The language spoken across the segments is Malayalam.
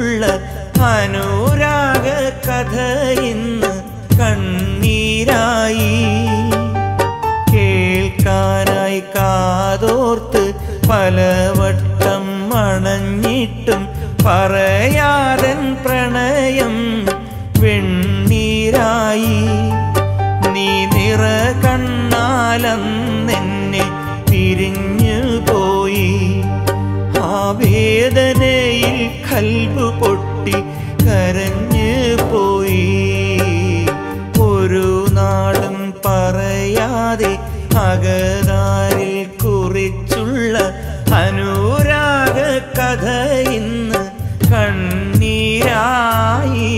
കുറിച്ചുള്ള അനുരാഗ കഥ ഇന്ന് കണ്ണീരായി കേൾക്കാനായി കാതോർത്ത് പലവട്ടം മണഞ്ഞിട്ടും പറയാതൻ പ്രണയം വെണ്ണീരായി നീ നിറ കണ്ണാലെന്നെ പിരിഞ്ഞു പോയി ആ വേദനയിൽ കൽബ് പൊട്ടി കരഞ്ഞു പോയി ഒരു നാളും പറയാതെ അകതാരിൽ കുറിച്ചുള്ള അനുരാഗ കഥ ഇന്ന് കണ്ണീരായി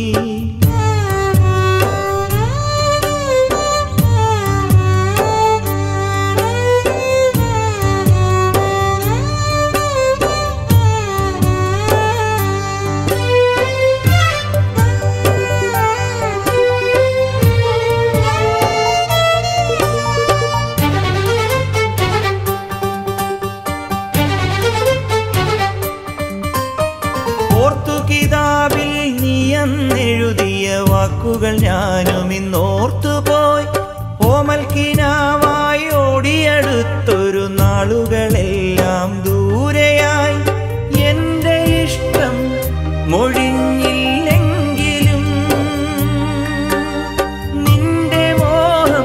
ഓർത്തു കിതാബിൽ നീയെന്നെഴുതിയ വാക്കുകൾ ഞാനും ഇന്നോർത്തുപോയി ഓമൽക്കിനാവായി ഓടിയടുത്തൊരു നാളുകളെല്ലാം ദൂരെയായി എന്റെ ഇഷ്ടം മൊഴിഞ്ഞില്ലെങ്കിലും നിന്റെ മോഹം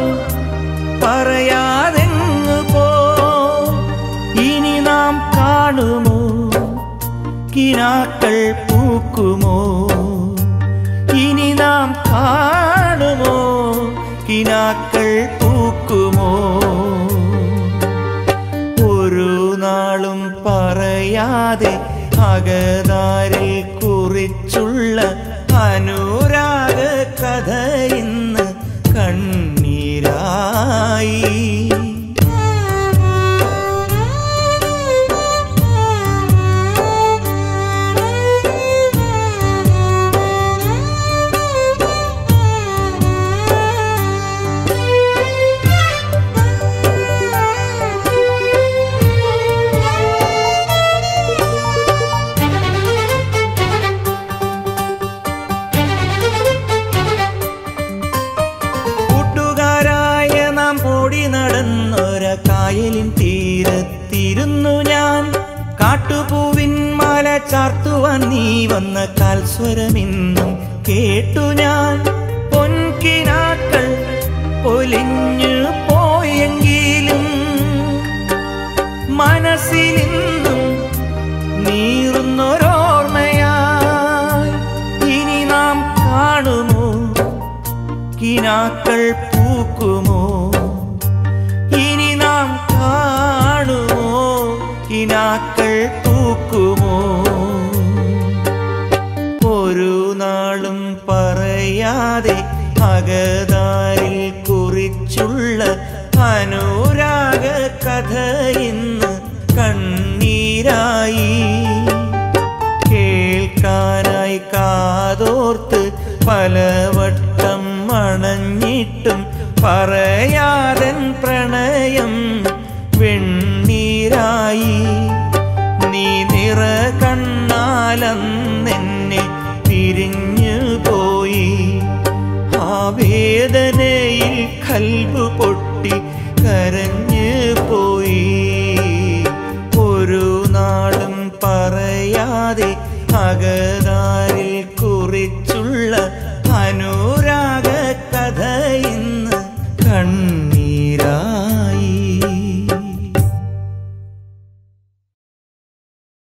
പറയാതെങ്ങു പോ ഇനി നാം കാണുമോ കിനാക്കൾ പൂക്കുമോ ഇനി നാം കാണുമോ കിനാക്കൾ പൂക്കുമോ ഒരു നാളും പറയാതെ അകതാരിൽ കുറിച്ചുള്ള അനുരാഗ കഥ ഇന്ന് കണ്ണീരായി കൂട്ടുകാരായ നാം ഓടി നടന്നൊര കായലിൻ തീരത്തിരുന്നു ഞാൻ കാട്ടുപൂവിൻ മാല ചാർത്തുവാൻ നീ വന്ന കാൽസ്വരമിന്നും കേട്ടു ഞാൻ പൊൻകിനാക്കൾ പൊലിഞ്ഞു പോയെങ്കിലും മനസ്സിലിന്നും നീറുന്നൊരോർമ്മയായി ഇനി നാം കാണുമോ കിനാക്കൾ പൂക്കുമോ ഇനി നാം കാണുമോ കിനാക്കൾ പൂക്കുമോ ഒരു നാളും പറയാതെ അകതാരിൽ കുറിച്ചുള്ള അനുരാഗ കഥ ഇന്ന് കണ്ണീരായി കേൾക്കാനായി കാതോർത്ത് പലവട്ടം മണഞ്ഞിട്ടും പറയാതൻ പ്രണയം വെണ്ണീരായി നീ നിറ കണ്ണാലെന്നെ പിരിഞ്ഞു പോയി ആ വേദനയിൽ കൽബ് പൊട്ടി കരഞ്ഞു പോയി ഒരു നാളും പറയാതെ അകതാരിൽ കുറിച്ചുള്ള അനു